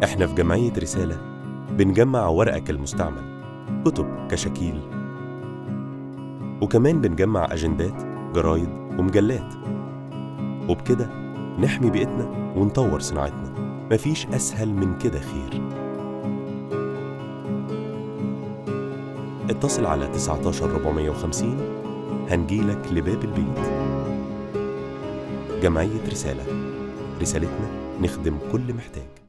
احنا في جمعية رسالة بنجمع ورقك المستعمل كتب كشاكيل وكمان بنجمع أجندات جرايد ومجلات وبكده نحمي بيئتنا ونطور صناعتنا مفيش أسهل من كده خير اتصل على 19450 هنجيلك لباب البيت جمعية رسالة رسالتنا نخدم كل محتاج